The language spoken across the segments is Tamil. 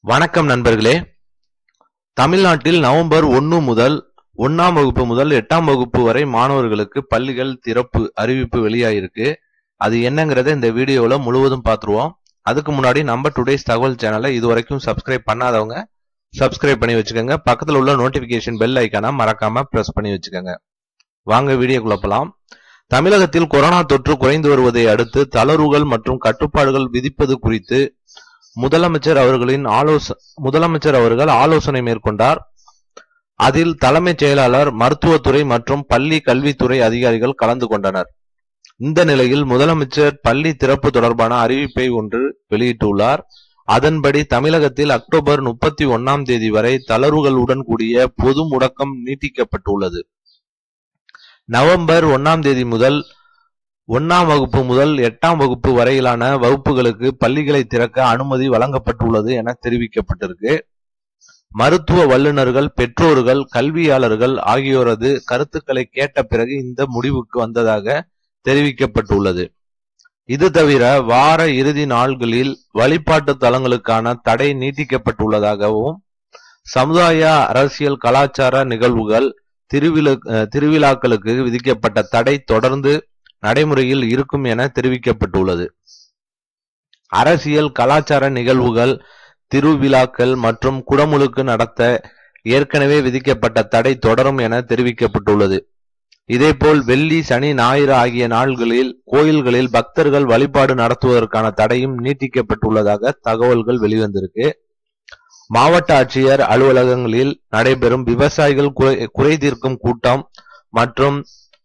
வணக்கம் நண்பர்களே தமிழ்நாட்டில் நவம்பர் ஒன்று முதல் ஒன்னாம் வகுப்பு முதல் எட்டாம் வகுப்பு வரை மாணவர்களுக்கு பள்ளிகள் திறப்பு அறிவிப்பு வெளியாயிருக்கு அது என்னங்கிறத இந்த வீடியோவில் முழுவதும் பார்த்துருவோம் அதுக்கு முன்னாடி நம்ம டுடேஸ் தகவல் சேனலை இது வரைக்கும் சப்ஸ்கிரைப் பண்ணாதவங்க சப்ஸ்கிரைப் பண்ணி வச்சுக்கோங்க பக்கத்தில் உள்ள நோட்டிபிகேஷன் பெல் ஐக்கானை மறக்காம பிரஸ் பண்ணி வச்சுக்கோங்க வாங்க வீடியோக்குள்ள போலாம் தமிழகத்தில் கொரோனா தொற்று குறைந்து வருவதை அடுத்து தளர்வுகள் மற்றும் கட்டுப்பாடுகள் விதிப்பது குறித்து முதலமைச்சர் அவர்களின் ஆலோச முதலமைச்சர் அவர்கள் ஆலோசனை மேற்கொண்டார் அதில் தலைமைச் செயலாளர் மருத்துவத்துறை மற்றும் பள்ளி கல்வித்துறை அதிகாரிகள் கலந்து கொண்டனர் இந்த நிலையில் முதலமைச்சர் பள்ளி திறப்பு தொடர்பான அறிவிப்பை ஒன்று வெளியிட்டுள்ளார் அதன்படி தமிழகத்தில் அக்டோபர் முப்பத்தி ஒன்னாம் தேதி வரை தளர்வுகளுடன் கூடிய பொது முடக்கம் நீட்டிக்கப்பட்டுள்ளது நவம்பர் ஒன்னாம் தேதி முதல் ஒன்னாம் வகுப்பு முதல் எட்டாம் வகுப்பு வரையிலான வகுப்புகளுக்கு பள்ளிகளை திறக்க அனுமதி வழங்கப்பட்டுள்ளது என தெரிவிக்கப்பட்டிருக்கு மருத்துவ வல்லுநர்கள் பெற்றோர்கள் கல்வியாளர்கள் ஆகியோரது கருத்துக்களை கேட்ட பிறகு இந்த முடிவுக்கு வந்ததாக தெரிவிக்கப்பட்டுள்ளது இது தவிர வார இறுதி நாள்களில் வழிபாட்டு தலங்களுக்கான தடை நீட்டிக்கப்பட்டுள்ளதாகவும் சமுதாய அரசியல் கலாச்சார நிகழ்வுகள் திருவிழா திருவிழாக்களுக்கு விதிக்கப்பட்ட தடை தொடர்ந்து நடைமுறையில் இருக்கும் என தெரிவிக்கப்பட்டுள்ளது அரசியல் கலாச்சார நிகழ்வுகள் திருவிழாக்கள் மற்றும் குடமுழுக்கு நடத்த ஏற்கனவே விதிக்கப்பட்ட தடை தொடரும் என தெரிவிக்கப்பட்டுள்ளது இதேபோல் வெள்ளி சனி ஞாயிறு ஆகிய நாள்களில் கோயில்களில் பக்தர்கள் வழிபாடு நடத்துவதற்கான தடையும் நீட்டிக்கப்பட்டுள்ளதாக தகவல்கள் வெளிவந்திருக்கு மாவட்ட ஆட்சியர் அலுவலகங்களில் நடைபெறும் விவசாயிகள் குறை குறை தீர்க்கும் கூட்டம் மற்றும்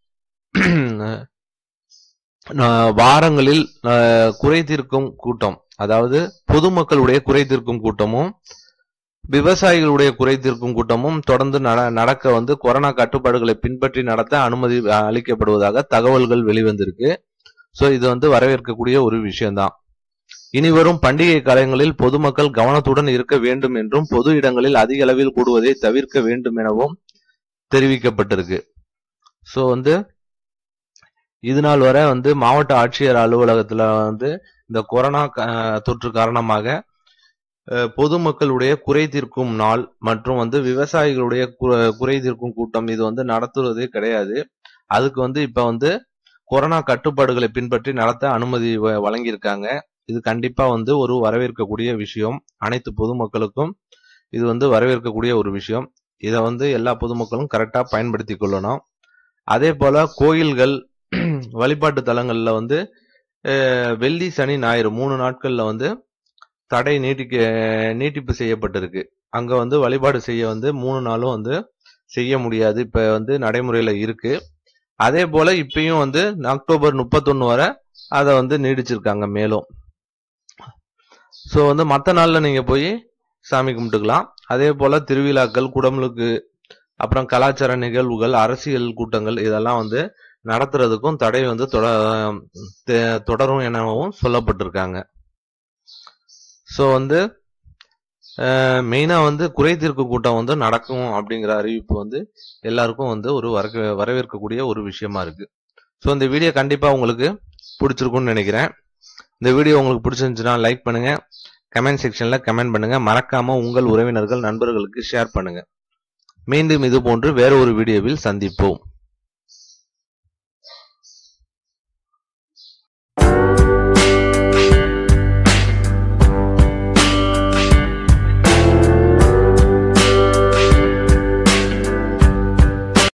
வாரங்களில் குறை தீர்க்கும் கூட்டம் அதாவது பொதுமக்களுடைய குறை தீர்க்கும் கூட்டமும் விவசாயிகளுடைய குறை தீர்க்கும் கூட்டமும் தொடர்ந்து நடக்க வந்து கொரோனா கட்டுப்பாடுகளை பின்பற்றி நடத்த அனுமதி அளிக்கப்படுவதாக தகவல்கள் வெளிவந்திருக்கு ஸோ இது வந்து வரவேற்கக்கூடிய ஒரு விஷயம்தான் இனி வரும் பண்டிகை காலங்களில் பொதுமக்கள் கவனத்துடன் இருக்க வேண்டும் என்றும் பொது இடங்களில் அதிக அளவில் கூடுவதை தவிர்க்க வேண்டும் எனவும் தெரிவிக்கப்பட்டிருக்கு ஸோ வந்து இது நாள் வரை வந்து மாவட்ட ஆட்சியர் அலுவலகத்துல வந்து இந்த கொரோனா தொற்று காரணமாக பொதுமக்களுடைய குறை தீர்க்கும் நாள் மற்றும் வந்து விவசாயிகளுடைய குறை தீர்க்கும் கூட்டம் இது வந்து நடத்துவதே கிடையாது அதுக்கு வந்து இப்ப வந்து கொரோனா கட்டுப்பாடுகளை பின்பற்றி நடத்த அனுமதி வழங்கியிருக்காங்க இது கண்டிப்பா வந்து ஒரு வரவேற்கக்கூடிய விஷயம் அனைத்து பொதுமக்களுக்கும் இது வந்து வரவேற்கக்கூடிய ஒரு விஷயம் இதை வந்து எல்லா பொதுமக்களும் கரெக்டா பயன்படுத்தி கொள்ளணும் அதே போல கோயில்கள் வழிபாட்டு தலங்கள்ல வந்து வெள்ளி சனி ஞாயிறு மூணு நாட்கள்ல வந்து தடை நீட்டிக்க நீட்டிப்பு செய்யப்பட்டிருக்கு அங்க வந்து வழிபாடு செய்ய வந்து மூணு நாளும் வந்து செய்ய முடியாது இப்ப வந்து நடைமுறையில இருக்கு அதே போல இப்பயும் வந்து அக்டோபர் முப்பத்தொன்னு வரை அதை வந்து நீடிச்சிருக்காங்க மேலும் ஸோ வந்து மற்ற நாள்ல நீங்க போய் சாமி கும்பிட்டுக்கலாம் அதே போல திருவிழாக்கள் குடமுழுக்கு அப்புறம் கலாச்சார நிகழ்வுகள் அரசியல் கூட்டங்கள் இதெல்லாம் வந்து நடத்துறதுக்கும் தடை வந்து தொடரும் எனவும் சொல்லப்பட்டிருக்காங்க ஸோ வந்து மெயினாக வந்து குறை தீர்க்கு கூட்டம் வந்து நடக்கும் அப்படிங்கிற அறிவிப்பு வந்து எல்லாருக்கும் வந்து ஒரு வரக்க வரவேற்கக்கூடிய ஒரு விஷயமா இருக்கு ஸோ இந்த வீடியோ கண்டிப்பாக உங்களுக்கு பிடிச்சிருக்கும்னு நினைக்கிறேன் இந்த வீடியோ உங்களுக்கு பிடிச்சிருந்துச்சுன்னா லைக் பண்ணுங்க கமெண்ட் செக்ஷன்ல கமெண்ட் பண்ணுங்க மறக்காம உங்கள் உறவினர்கள் நண்பர்களுக்கு ஷேர் பண்ணுங்க மீண்டும் இது போன்று வேற ஒரு வீடியோவில் சந்திப்போம்